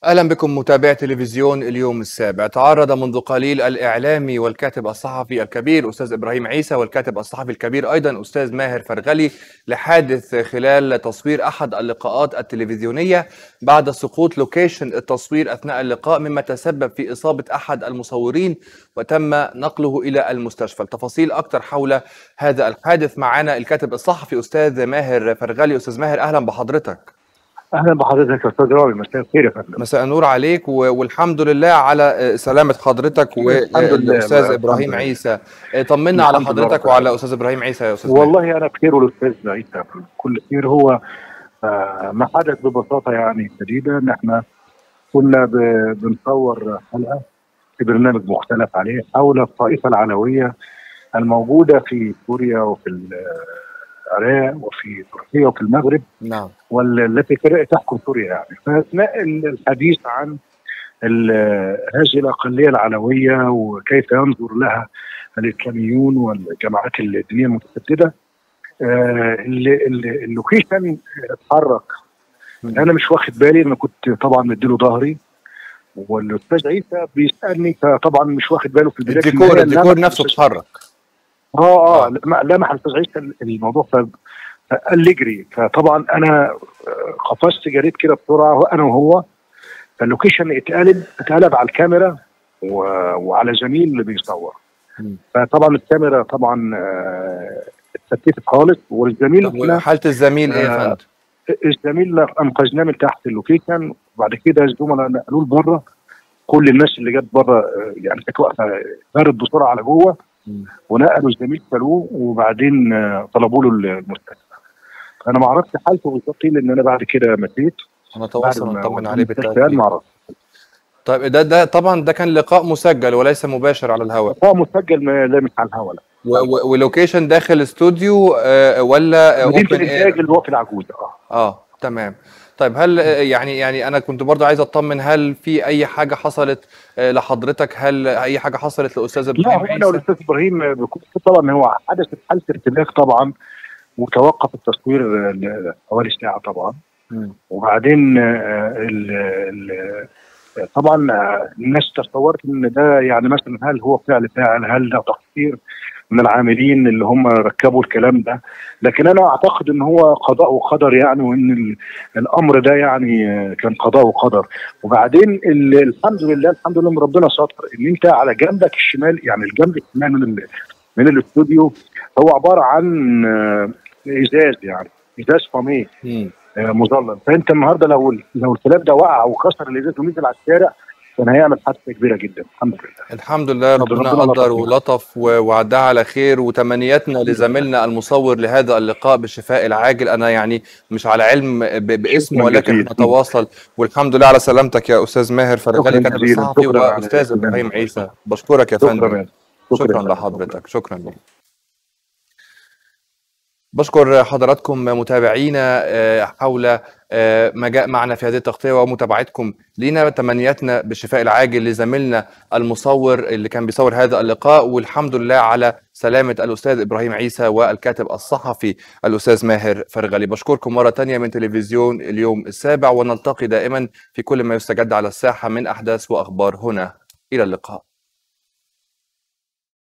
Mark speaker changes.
Speaker 1: اهلا بكم متابعي تلفزيون اليوم السابع تعرض منذ قليل الاعلامي والكاتب الصحفي الكبير استاذ ابراهيم عيسى والكاتب الصحفي الكبير ايضا استاذ ماهر فرغلي لحادث خلال تصوير احد اللقاءات التلفزيونيه بعد سقوط لوكيشن التصوير اثناء اللقاء مما تسبب في اصابه احد المصورين وتم نقله الى المستشفى التفاصيل اكثر حول هذا الحادث معنا الكاتب الصحفي استاذ ماهر فرغلي استاذ ماهر اهلا بحضرتك
Speaker 2: اهلا بحضرتك يا استاذ رامي مساء الخير يا فندم
Speaker 1: مساء النور عليك والحمد لله على سلامة حضرتك والأستاذ إبراهيم عيسى طمنا على حضرتك وعلى أستاذ إبراهيم عيسى يا أستاذ
Speaker 2: والله أنا بخير والأستاذ عيسى كل خير هو آه ما حدث ببساطة يعني شديدة إن إحنا كنا بنصور حلقة في برنامج مختلف عليه حول الطائفة العلوية الموجودة في سوريا وفي العراق وفي تركيا وفي المغرب
Speaker 1: نعم
Speaker 2: والتي تحكم سوريا يعني فاثناء الحديث عن هذه الاقليه العلويه وكيف ينظر لها الاسلاميون والجماعات الدينيه المتشدده آه اللوكيشن اتحرك انا مش واخد بالي انا كنت طبعا مديله ظهري والاستاذ عيسى بيسالني فطبعا مش واخد باله في البدايه
Speaker 1: الديكور الديكور نفسه اتحرك
Speaker 2: اه اه لمح الاستاذ عيسى الموضوع قال لي اجري فطبعا انا قفزت جريت كده بسرعه انا وهو فاللوكيشن اتقلب اتقلب على الكاميرا و... وعلى زميل اللي بيصور فطبعا الكاميرا طبعا اتفتت خالص والزميل
Speaker 1: حاله الزميل ايه يا فندم؟
Speaker 2: الزميل انقذناه من تحت اللوكيشن وبعد كده الزملاء نقلوه لبره كل الناس اللي جت بره يعني كانت واقفه بارد بسرعه على جوه ونقلوا الزميل شالوه وبعدين طلبوا له المستشفى انا ما عرفتش حالته بالظبط لان انا بعد كده مشيت
Speaker 1: هنتواصل ونطمن عليه بالتاكيد
Speaker 2: ما اعرفش
Speaker 1: طيب ده ده طبعا ده كان لقاء مسجل وليس مباشر على الهواء
Speaker 2: لقاء مسجل لا مش على الهواء لا
Speaker 1: ولوكيشن داخل استوديو آه ولا
Speaker 2: مدينه الانتاج اللي هو في العجوزه
Speaker 1: اه اه تمام طيب هل يعني يعني انا كنت برضو عايز اطمن هل في اي حاجه حصلت لحضرتك هل اي حاجه حصلت لاستاذ ابراهيم
Speaker 2: لا انا والاستاذ ابراهيم طبعا هو حدثت حاله ارتباك طبعا وتوقف التصوير حوالي ساعه طبعا م. وبعدين ال ال طبعا الناس تصورت ان ده يعني مثلا هل هو فعل فاعل هل ده تقصير من العاملين اللي هم ركبوا الكلام ده لكن انا اعتقد ان هو قضاء وقدر يعني وان الامر ده يعني كان قضاء وقدر وبعدين الحمد لله الحمد لله من ربنا ستر ان انت على جنبك الشمال يعني الجنب الشمال من من الاستوديو هو عباره عن ازاز يعني ازاز فاميه مظلل فانت النهارده لو لو الكلاب ده وقع وكسر الازاز ونزل على الشارع كان هيعمل حادثه كبيره جدا الحمد لله
Speaker 1: الحمد لله ربنا قدر ولطف وعدها على خير وتمنياتنا لزميلنا المصور لهذا اللقاء بالشفاء العاجل انا يعني مش على علم باسمه ولكن نتواصل والحمد لله على سلامتك يا استاذ ماهر فرغلي كاتب الصحفي واستاذ ابراهيم عيسى بشكرك يا فندم شكرا لحضرتك شكرا لك بشكر حضراتكم متابعينا حول ما جاء معنا في هذه التغطيه ومتابعتكم لينا تمنياتنا بالشفاء العاجل لزميلنا المصور اللي كان بيصور هذا اللقاء والحمد لله على سلامه الاستاذ ابراهيم عيسى والكاتب الصحفي الاستاذ ماهر فرغلي بشكركم مره ثانيه من تلفزيون اليوم السابع ونلتقي دائما في كل ما يستجد على الساحه من احداث واخبار هنا الى اللقاء